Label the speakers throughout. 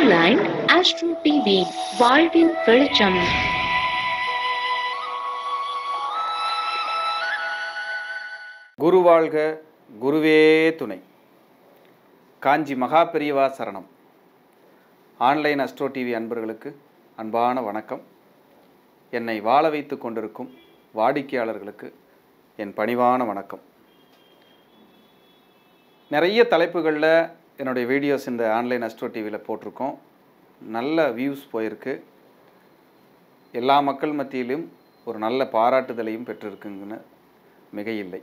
Speaker 1: line astro TV வாழ்வின் வெளிச்சம்
Speaker 2: குரு வாழ்க குருவே துணை காஞ்சி மகா பெரியவா சரணம் ஆன்லைன் அஸ்ட்ரோ டிவி அன்பர்களுக்கு அன்பான வணக்கம் என்னை வாழ வைத்து கொண்டிருக்கும் வாடிக்கையாளர்களுக்கு என் பணிவான வணக்கம் நிறைய தலைப்புகளில் என்னுடைய வீடியோஸ் இந்த ஆன்லைன் அஸ்ட்ரோ டிவியில் போட்டிருக்கோம் நல்ல வியூஸ் போயிருக்கு எல்லா மக்கள் மத்தியிலும் ஒரு நல்ல பாராட்டுதலையும் பெற்றிருக்குங்கன்னு மிகையில்லை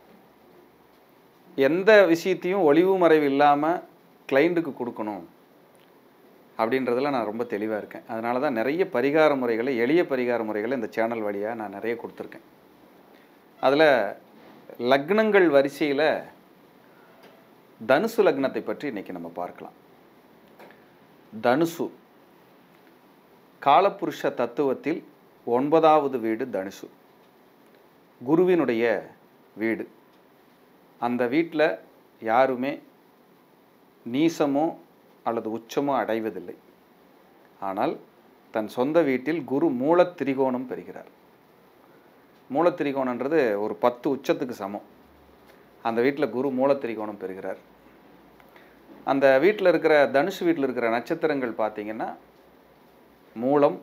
Speaker 2: எந்த விஷயத்தையும் ஒளிவு மறைவு இல்லாமல் கிளைண்ட்டுக்கு கொடுக்கணும் அப்படின்றதுல நான் ரொம்ப தெளிவாக இருக்கேன் அதனால தான் நிறைய பரிகார முறைகளை எளிய பரிகார முறைகளை இந்த சேனல் வழியாக நான் நிறைய கொடுத்துருக்கேன் அதில் லக்னங்கள் வரிசையில் தனுசு லக்னத்தை பற்றி இன்றைக்கி நம்ம பார்க்கலாம் தனுசு காலப்புருஷ தத்துவத்தில் ஒன்பதாவது வீடு தனுசு குருவினுடைய வீடு அந்த வீட்டில் யாருமே நீசமோ அல்லது உச்சமோ அடைவதில்லை ஆனால் தன் சொந்த வீட்டில் குரு மூலத்திரிகோணம் பெறுகிறார் மூலத்திரிகோணன்றது ஒரு பத்து உச்சத்துக்கு சமம் அந்த வீட்டில் குரு மூலத்திரிகோணம் பெறுகிறார் அந்த வீட்டில் இருக்கிற தனுசு வீட்டில் இருக்கிற நட்சத்திரங்கள் பார்த்தீங்கன்னா மூலம்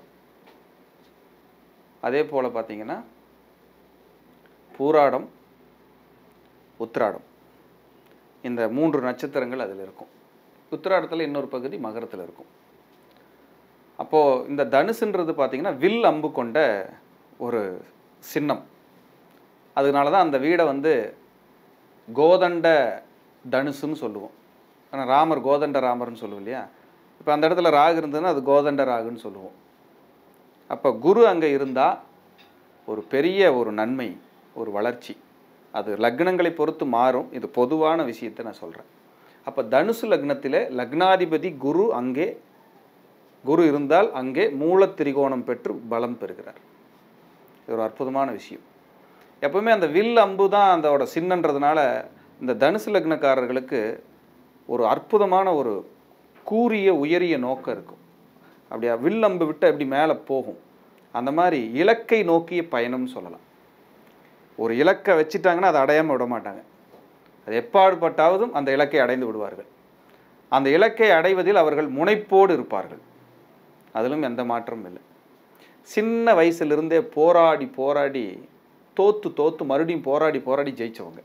Speaker 2: அதே போல் பார்த்தீங்கன்னா பூராடம் உத்திராடம் இந்த மூன்று நட்சத்திரங்கள் அதில் இருக்கும் உத்திராடத்தில் இன்னொரு பகுதி மகரத்தில் இருக்கும் அப்போது இந்த தனுசுன்றது பார்த்திங்கன்னா வில் அம்பு கொண்ட ஒரு சின்னம் அதனால தான் அந்த வீடை வந்து கோதண்ட தனுசுன்னு சொல்லுவோம் ஆனால் ராமர் கோதண்ட ராமர்னு சொல்லுவோம் இல்லையா இப்போ அந்த இடத்துல ராகு இருந்ததுன்னா அது கோதண்ட ராகுன்னு சொல்லுவோம் அப்போ குரு அங்கே இருந்தால் ஒரு பெரிய ஒரு நன்மை ஒரு வளர்ச்சி அது லக்னங்களை பொறுத்து மாறும் இது பொதுவான விஷயத்தை நான் சொல்கிறேன் அப்போ தனுசு லக்னத்தில் லக்னாதிபதி குரு அங்கே குரு இருந்தால் அங்கே மூலத்திரிகோணம் பெற்று பலம் பெறுகிறார் இது ஒரு அற்புதமான விஷயம் எப்பவுமே அந்த வில் அம்பு தான் அதோட சின்னன்றதுனால இந்த தனுசு லக்னக்காரர்களுக்கு ஒரு அற்புதமான ஒரு கூரிய உயரிய நோக்கம் இருக்கும் அப்படியா வில் அம்பு விட்டு அப்படி மேலே போகும் அந்த மாதிரி இலக்கை நோக்கிய பயணம்னு சொல்லலாம் ஒரு இலக்கை வச்சுட்டாங்கன்னா அதை அடையாமல் விட மாட்டாங்க அது எப்பாடுபட்டாவதும் அந்த இலக்கை அடைந்து விடுவார்கள் அந்த இலக்கை அடைவதில் அவர்கள் முனைப்போடு இருப்பார்கள் அதிலும் எந்த மாற்றமும் இல்லை சின்ன வயசுலேருந்தே போராடி போராடி தோத்து தோத்து மறுபடியும் போராடி போராடி ஜெயிச்சவங்க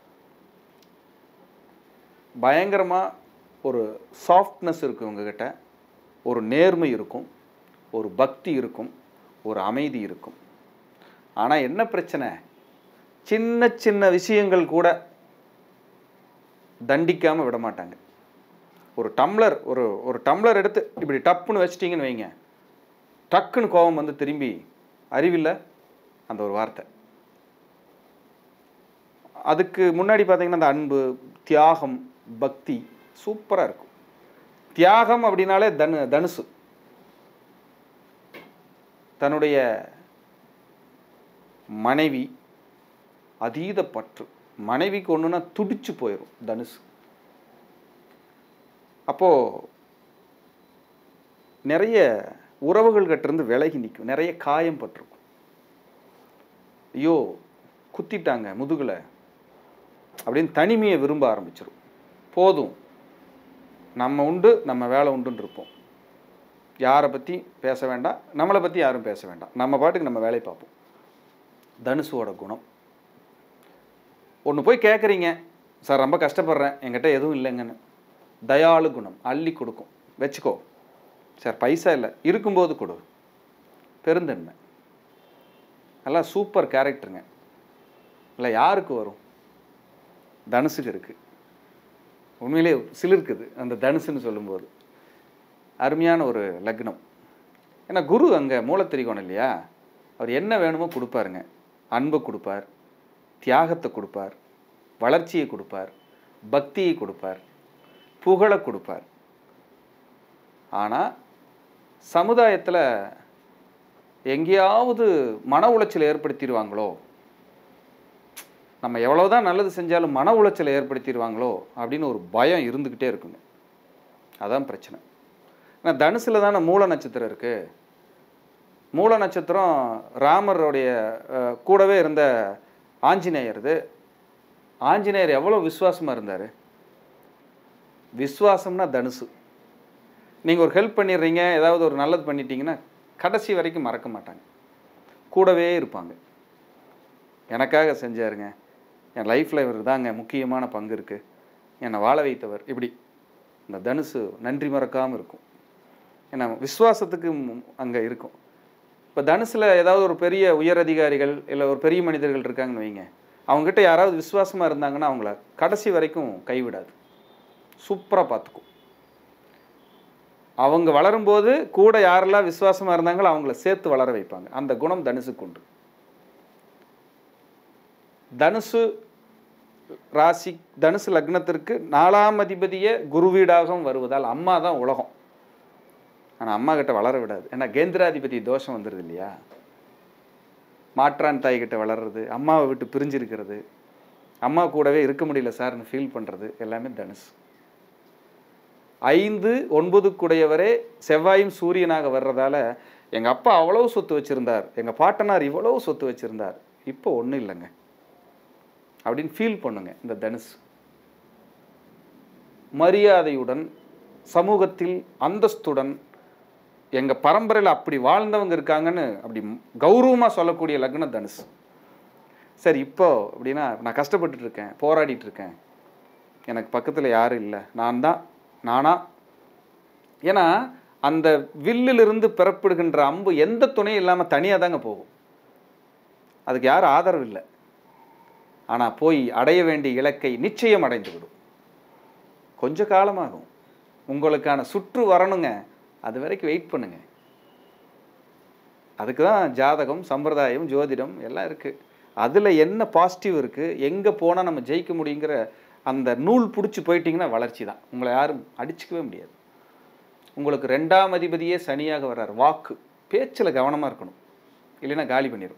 Speaker 2: பயங்கரமாக ஒரு சாஃப்ட்னஸ் இருக்கும் இவங்ககிட்ட ஒரு நேர்மை இருக்கும் ஒரு பக்தி இருக்கும் ஒரு அமைதி இருக்கும் ஆனால் என்ன பிரச்சனை சின்ன சின்ன விஷயங்கள் கூட தண்டிக்காமல் விட மாட்டாங்க ஒரு டம்ளர் ஒரு ஒரு டம்ளர் எடுத்து இப்படி டப்புன்னு வச்சிட்டிங்கன்னு வைங்க டக்குன்னு கோபம் வந்து திரும்பி அறிவில்லை அந்த ஒரு வார்த்தை அதுக்கு முன்னாடி பார்த்தீங்கன்னா அந்த அன்பு தியாகம் பக்தி சூப்பராக இருக்கும் தியாகம் அப்படின்னாலே தனு தனுசு தன்னுடைய மனைவி அதீத பற்று மனைவிக்கு ஒன்றுனா துடிச்சு போயிடும் தனுசு அப்போது நிறைய உறவுகள்கிட்டருந்து விலகி நிற்கும் நிறைய காயம் பட்டிருக்கும் ஐயோ குத்திட்டாங்க முதுகில் அப்படின்னு தனிமையை விரும்ப ஆரம்பிச்சிடும் போதும் நம்ம உண்டு நம்ம வேலை உண்டுன்னு இருப்போம் யாரை பற்றி பேச வேண்டாம் நம்மளை பற்றி யாரும் பேச வேண்டாம் நம்ம பாட்டுக்கு நம்ம வேலையை பார்ப்போம் தனுசுவோட குணம் ஒன்று போய் கேட்குறீங்க சார் ரொம்ப கஷ்டப்படுறேன் என்கிட்ட எதுவும் இல்லைங்கன்னு தயாளு குணம் அள்ளி கொடுக்கும் வச்சுக்கோ சார் பைசா இல்லை இருக்கும்போது கொடு பெருந்தன்மை எல்லாம் சூப்பர் கேரக்டருங்க இல்லை யாருக்கு வரும் தனுசுக்கு இருக்குது உண்மையிலே சிலிருக்குது அந்த தனுசுன்னு சொல்லும்போது அருமையான ஒரு லக்னம் ஏன்னா குரு அங்கே மூலத்திரிகோணம் இல்லையா அவர் என்ன வேணுமோ கொடுப்பாருங்க அன்பை கொடுப்பார் தியாகத்தை கொடுப்பார் வளர்ச்சியை கொடுப்பார் பக்தியை கொடுப்பார் புகழை கொடுப்பார் ஆனால் சமுதாயத்தில் எங்கேயாவது மன உளைச்சல் ஏற்படுத்திடுவாங்களோ நம்ம எவ்வளோதான் நல்லது செஞ்சாலும் மன உளைச்சலை ஏற்படுத்திடுவாங்களோ அப்படின்னு ஒரு பயம் இருந்துக்கிட்டே இருக்குங்க அதான் பிரச்சனை ஏன்னா தனுசில் தானே மூல நட்சத்திரம் இருக்குது மூல நட்சத்திரம் ராமருடைய அஹ், கூடவே இருந்த ஆஞ்சநேயர் இது ஆஞ்சநேயர் எவ்வளோ விசுவாசமாக இருந்தார் விசுவாசம்னா தனுசு நீங்கள் ஒரு ஹெல்ப் பண்ணிடுறீங்க ஏதாவது ஒரு நல்லது பண்ணிட்டீங்கன்னா கடைசி வரைக்கும் மறக்க மாட்டாங்க கூடவே இருப்பாங்க எனக்காக செஞ்சாருங்க என் லைஃப்பில் இவர் தாங்க முக்கியமான பங்கு இருக்குது என்னை வாழ வைத்தவர் இப்படி இந்த தனுசு நன்றி மறக்காமல் இருக்கும் ஏன்னா விசுவாசத்துக்கு அங்கே இருக்கும் இப்போ தனுசில் ஏதாவது ஒரு பெரிய உயர் அதிகாரிகள் இல்லை ஒரு பெரிய மனிதர்கள் இருக்காங்கன்னு வைங்க அவங்ககிட்ட யாராவது விசுவாசமாக இருந்தாங்கன்னா அவங்கள கடைசி வரைக்கும் கைவிடாது சூப்பராக பார்த்துக்கும் அவங்க வளரும்போது கூட யாரெல்லாம் விசுவாசமாக இருந்தாங்களோ அவங்கள சேர்த்து வளர வைப்பாங்க அந்த குணம் தனுசுக்கு உண்டு தனுசு ராசி தனுசு லக்னத்திற்கு நாலாம் அதிபதியே குருவீடாகவும் வருவதால் அம்மா தான் உலகம் ஆனால் அம்மா கிட்ட வளர விடாது ஏன்னா கேந்திராதிபதி தோஷம் வந்துடுது இல்லையா மாற்றான் தாய் கிட்ட வளர்றது அம்மாவை விட்டு பிரிஞ்சிருக்கிறது அம்மா கூடவே இருக்க முடியல சார்னு ஃபீல் பண்ணுறது எல்லாமே தனுசு ஐந்து ஒன்பதுக்குடையவரே செவ்வாயும் சூரியனாக வர்றதால எங்கள் அப்பா அவ்வளோ சொத்து வச்சுருந்தார் எங்கள் பாட்டனார் இவ்வளோ சொத்து வச்சுருந்தார் இப்போ ஒன்றும் இல்லைங்க அப்படின்னு ஃபீல் பண்ணுங்க இந்த தனுசு மரியாதையுடன் சமூகத்தில் அந்தஸ்துடன் எங்கள் பரம்பரையில் அப்படி வாழ்ந்தவங்க இருக்காங்கன்னு அப்படி கௌரவமாக சொல்லக்கூடிய லக்னம் தனுசு சரி இப்போ அப்படின்னா நான் கஷ்டப்பட்டுட்டு இருக்கேன் போராடிட்டு இருக்கேன் எனக்கு பக்கத்தில் யாரும் இல்லை நான் தான் நானா ஏன்னா அந்த வில்லிலிருந்து பிறப்பிடுகின்ற அம்பு எந்த துணையும் இல்லாமல் தனியாக தாங்க போகும் அதுக்கு யாரும் ஆதரவு இல்லை ஆனால் போய் அடைய வேண்டிய இலக்கை நிச்சயம் அடைந்து விடும் கொஞ்ச காலமாகும் உங்களுக்கான சுற்று வரணுங்க அது வரைக்கும் வெயிட் பண்ணுங்க அதுக்கு தான் ஜாதகம் சம்பிரதாயம் ஜோதிடம் எல்லாம் இருக்குது அதில் என்ன பாசிட்டிவ் இருக்குது எங்கே போனால் நம்ம ஜெயிக்க முடியுங்கிற அந்த நூல் பிடிச்சி போயிட்டீங்கன்னா வளர்ச்சி தான் உங்களை யாரும் அடிச்சுக்கவே முடியாது உங்களுக்கு ரெண்டாம் அதிபதியே சனியாக வர்றார் வாக்கு பேச்சில் கவனமாக இருக்கணும் இல்லைன்னா காலி பண்ணிடும்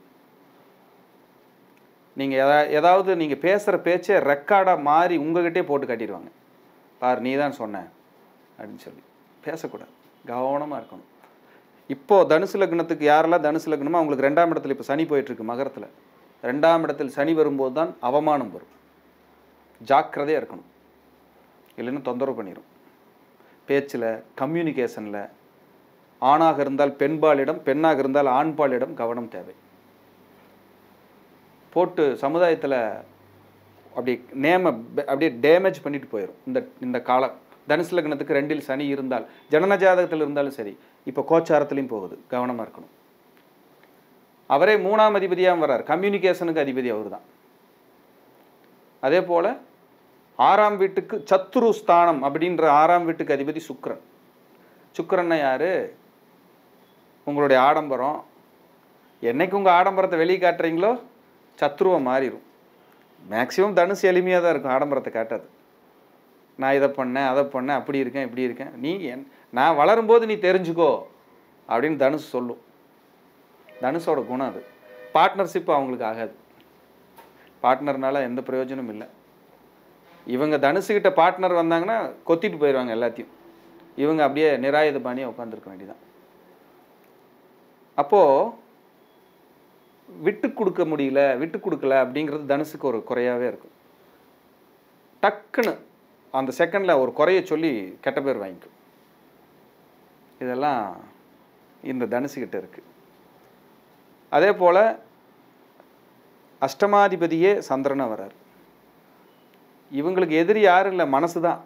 Speaker 2: நீங்கள் எதா ஏதாவது நீங்கள் பேசுகிற பேச்சை ரெக்கார்டாக மாறி உங்ககிட்டே போட்டு காட்டிடுவாங்க பார் நீ தான் சொன்ன அப்படின்னு சொல்லி பேசக்கூடாது கவனமாக இருக்கணும் இப்போது தனுசு லக்னத்துக்கு யாரெல்லாம் தனுசு லக்னமோ அவங்களுக்கு ரெண்டாம் இடத்துல இப்போ சனி போயிட்டுருக்கு மகரத்தில் ரெண்டாம் இடத்தில் சனி வரும்போது தான் அவமானம் வரும் ஜாக்கிரதையாக இருக்கணும் இல்லைன்னா தொந்தரவு பண்ணிடும் பேச்சில் கம்யூனிகேஷனில் ஆணாக இருந்தால் பெண்பாலிடம் பெண்ணாக இருந்தால் ஆண்பாலிடம் கவனம் தேவை போட்டு சமுதாயத்தில் அப்படி நேம அப்படியே டேமேஜ் பண்ணிட்டு போயிடும் இந்த இந்த காலம் தனுசு லக்னத்துக்கு ரெண்டில் சனி இருந்தால் ஜனன ஜாதகத்தில் இருந்தாலும் சரி இப்போ கோச்சாரத்துலேயும் போகுது கவனமாக இருக்கணும் அவரே மூணாம் அதிபதியாக வர்றார் கம்யூனிகேஷனுக்கு அதிபதி அவர் தான் அதே போல் ஆறாம் வீட்டுக்கு சத்துரு ஸ்தானம் அப்படின்ற ஆறாம் வீட்டுக்கு அதிபதி சுக்கிரன் சுக்கிரன்னா யார் உங்களுடைய ஆடம்பரம் என்னைக்கு உங்கள் ஆடம்பரத்தை வெளியே காட்டுறீங்களோ சத்ருவை மாறிடும் மேக்ஸிமம் தனுசு எளிமையாக தான் இருக்கும் ஆடம்பரத்தை காட்டாது நான் இதை பண்ணேன் அதை பண்ணேன் அப்படி இருக்கேன் இப்படி இருக்கேன் நீ என் நான் வளரும்போது நீ தெரிஞ்சுக்கோ அப்படின்னு தனுசு சொல்லும் தனுஷோட குணம் அது பார்ட்னர்ஷிப் அவங்களுக்கு ஆகாது பார்ட்னர்னால எந்த பிரயோஜனமும் இல்லை இவங்க தனுசுக்கிட்ட பார்ட்னர் வந்தாங்கன்னா கொத்திட்டு போயிடுவாங்க எல்லாத்தையும் இவங்க அப்படியே நிராயுத பாணியாக உட்காந்துருக்க வேண்டியதான் அப்போது விட்டு கொடுக்க முடியல விட்டு கொடுக்கல அப்படிங்கிறது தனுசுக்கு ஒரு குறையாகவே இருக்கும் டக்குன்னு அந்த செகண்டில் ஒரு குறைய சொல்லி கெட்ட பேர் வாங்கிக்கும் இதெல்லாம் இந்த தனுசுக்கிட்ட இருக்குது அதே போல் அஷ்டமாதிபதியே சந்திரனை வரார் இவங்களுக்கு எதிரி யாரும் இல்லை மனசு தான்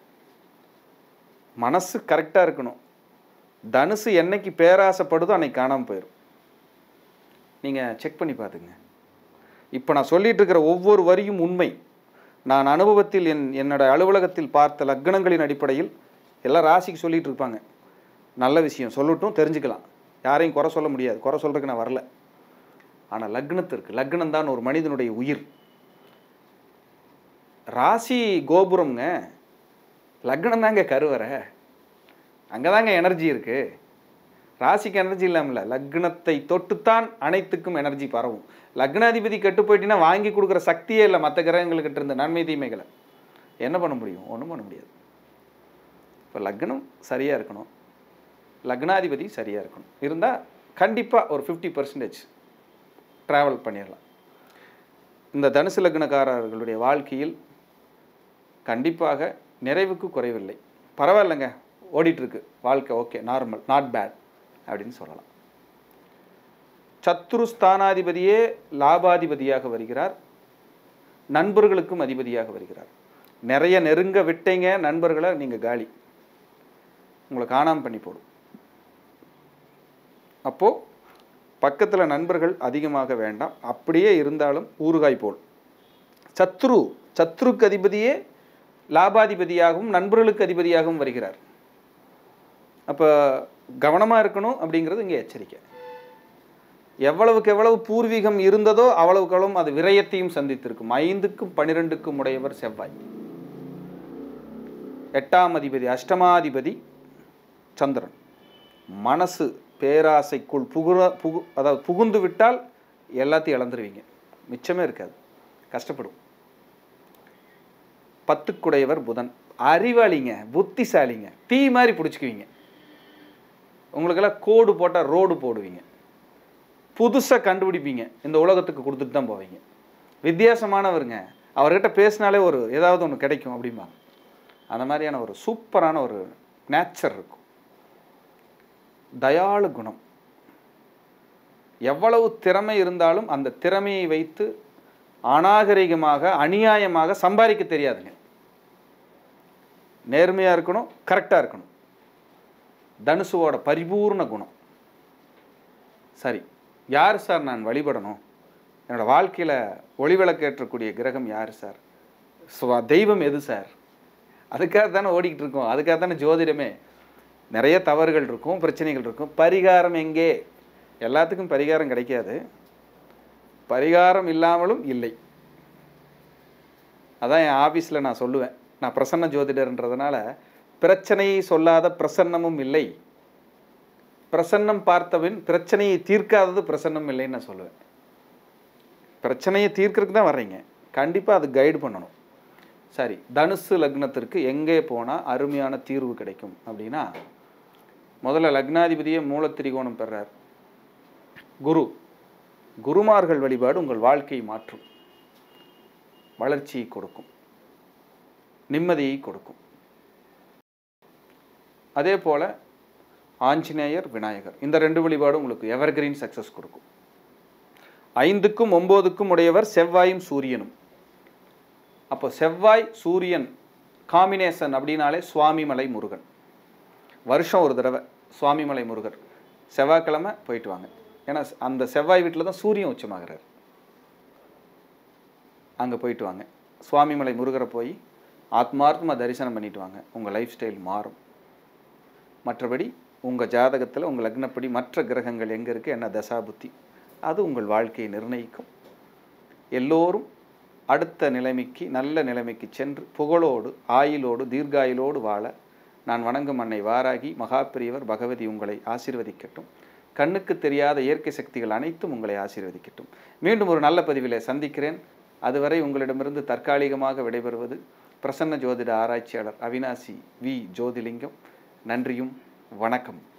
Speaker 2: மனசு கரெக்டாக இருக்கணும் தனுசு என்னைக்கு பேராசைப்படுதோ அன்னைக்கு காணாமல் போயிடும் நீங்கள் செக் பண்ணி பார்த்துங்க இப்போ நான் சொல்லிட்டு இருக்கிற ஒவ்வொரு வரியும் உண்மை நான் அனுபவத்தில் என் என்னோட அலுவலகத்தில் பார்த்த லக்னங்களின் அடிப்படையில் எல்லாம் ராசிக்கு சொல்லிட்டு இருப்பாங்க நல்ல விஷயம் சொல்லட்டும் தெரிஞ்சுக்கலாம் யாரையும் குறை சொல்ல முடியாது குறை சொல்கிறதுக்கு நான் வரல ஆனால் லக்னத்திற்கு லக்னம் தான் ஒரு மனிதனுடைய உயிர் ராசி கோபுரம்ங்க லக்னம் தாங்க கருவறை அங்கே தாங்க எனர்ஜி இருக்குது ராசிக்கு எனர்ஜி இல்லாமல லக்னத்தை தொட்டுத்தான் அனைத்துக்கும் எனர்ஜி பரவும் லக்னாதிபதி கெட்டு போயிட்டீங்கன்னா வாங்கி கொடுக்குற சக்தியே இல்லை மற்ற கிரகங்கள்கிட்ட இருந்த நன்மை தீமைகளை என்ன பண்ண முடியும் ஒன்றும் பண்ண முடியாது இப்போ லக்னம் சரியாக இருக்கணும் லக்னாதிபதி சரியாக இருக்கணும் இருந்தால் கண்டிப்பாக ஒரு ஃபிஃப்டி பர்சன்டேஜ் ட்ராவல் பண்ணிடலாம் இந்த தனுசு லக்னக்காரர்களுடைய வாழ்க்கையில் கண்டிப்பாக நிறைவுக்கு குறைவில்லை பரவாயில்லைங்க ஓடிட்டுருக்கு வாழ்க்கை ஓகே நார்மல் நாட் பேட் அப்படின்னு சொல்லலாம் சத்ரு ஸ்தானாதிபதியே லாபாதிபதியாக வருகிறார் நண்பர்களுக்கும் அதிபதியாக வருகிறார் நிறைய நெருங்க விட்டீங்க நண்பர்களை நீங்கள் காலி உங்களை காணாமல் பண்ணி போடும் அப்போது பக்கத்தில் நண்பர்கள் அதிகமாக வேண்டாம் அப்படியே இருந்தாலும் ஊறுகாய் போல் சத்ரு சத்ருக்கு அதிபதியே லாபாதிபதியாகவும் நண்பர்களுக்கு அதிபதியாகவும் வருகிறார் அப்போ கவனமாக இருக்கணும் அப்படிங்கிறது இங்கே எச்சரிக்கை எவ்வளவுக்கு எவ்வளவு பூர்வீகம் இருந்ததோ அவ்வளவுக்கு அவ்வளவு அது விரயத்தையும் சந்தித்திருக்கும் ஐந்துக்கும் பனிரெண்டுக்கும் உடையவர் செவ்வாய் எட்டாம் அதிபதி அஷ்டமாதிபதி சந்திரன் மனசு பேராசைக்குள் புகுற புகு அதாவது புகுந்து விட்டால் எல்லாத்தையும் இழந்துருவீங்க மிச்சமே இருக்காது கஷ்டப்படும் பத்துக்குடையவர் புதன் அறிவாளிங்க புத்திசாலிங்க தீ மாதிரி பிடிச்சிக்குவீங்க உங்களுக்கெல்லாம் கோடு போட்டால் ரோடு போடுவீங்க புதுசாக கண்டுபிடிப்பீங்க இந்த உலகத்துக்கு கொடுத்துட்டு தான் போவீங்க வித்தியாசமானவருங்க அவர்கிட்ட பேசினாலே ஒரு ஏதாவது ஒன்று கிடைக்கும் அப்படிம்பாங்க அந்த மாதிரியான ஒரு சூப்பரான ஒரு நேச்சர் இருக்கும் தயாளு குணம் எவ்வளவு திறமை இருந்தாலும் அந்த திறமையை வைத்து அநாகரிகமாக அநியாயமாக சம்பாதிக்க தெரியாதுங்க நேர்மையாக இருக்கணும் கரெக்டாக இருக்கணும் தனுசுவோட பரிபூர்ண குணம் சரி யார் சார் நான் வழிபடணும் என்னோட வாழ்க்கையில் ஒளிவிளக்கேற்றக்கூடிய கிரகம் யார் சார் சுவா- தெய்வம் எது சார் அதுக்காக தானே ஓடிக்கிட்டு இருக்கோம் அதுக்காக தானே ஜோதிடமே நிறைய தவறுகள் இருக்கும் பிரச்சனைகள் இருக்கும் பரிகாரம் எங்கே எல்லாத்துக்கும் பரிகாரம் கிடைக்காது பரிகாரம் இல்லாமலும் இல்லை அதான் என் ஆஃபீஸில் நான் சொல்லுவேன் நான் பிரசன்ன ஜோதிடர்ன்றதுனால பிரச்சனையை சொல்லாத பிரசன்னமும் இல்லை பிரசன்னம் பார்த்தபின் பிரச்சனையை தீர்க்காதது பிரசன்னம் இல்லைன்னு நான் சொல்லுவேன் பிரச்சனையை தீர்க்கறதுக்கு தான் வர்றீங்க கண்டிப்பாக அது கைடு பண்ணணும் சரி தனுசு லக்னத்திற்கு எங்கே போனால் அருமையான தீர்வு கிடைக்கும் அப்படின்னா முதல்ல லக்னாதிபதியே மூலத்திரிகோணம் பெறார் குரு குருமார்கள் வழிபாடு உங்கள் வாழ்க்கையை மாற்றும் வளர்ச்சியை கொடுக்கும் நிம்மதியை கொடுக்கும் அதே போல் ஆஞ்சநேயர் விநாயகர் இந்த ரெண்டு வழிபாடும் உங்களுக்கு எவர்கிரீன் சக்ஸஸ் கொடுக்கும் ஐந்துக்கும் ஒம்போதுக்கும் உடையவர் செவ்வாயும் சூரியனும் அப்போ செவ்வாய் சூரியன் காம்பினேஷன் அப்படின்னாலே சுவாமிமலை முருகன் வருஷம் ஒரு தடவை சுவாமிமலை முருகர் செவ்வாய்க்கிழமை போயிட்டு வாங்க ஏன்னா அந்த செவ்வாய் வீட்டில் தான் சூரியன் உச்சமாகிறார் அங்கே போயிட்டு வாங்க சுவாமிமலை முருகரை போய் ஆத்மார்த்தமாக தரிசனம் பண்ணிட்டு வாங்க உங்கள் லைஃப் ஸ்டைல் மாறும் மற்றபடி உங்கள் ஜாதகத்தில் உங்கள் லக்னப்படி மற்ற கிரகங்கள் எங்கே இருக்குது என்ன தசாபுத்தி அது உங்கள் வாழ்க்கையை நிர்ணயிக்கும் எல்லோரும் அடுத்த நிலைமைக்கு நல்ல நிலைமைக்கு சென்று புகழோடு ஆயிலோடு தீர்காயிலோடு வாழ நான் வணங்கும் அன்னை வாராகி மகாபிரியவர் பகவதி உங்களை ஆசீர்வதிக்கட்டும் கண்ணுக்கு தெரியாத இயற்கை சக்திகள் அனைத்தும் உங்களை ஆசீர்வதிக்கட்டும் மீண்டும் ஒரு நல்ல பதிவிலே சந்திக்கிறேன் அதுவரை உங்களிடமிருந்து தற்காலிகமாக விடைபெறுவது பிரசன்ன ஜோதிட ஆராய்ச்சியாளர் அவினாசி வி ஜோதிலிங்கம் நன்றியும் வணக்கம்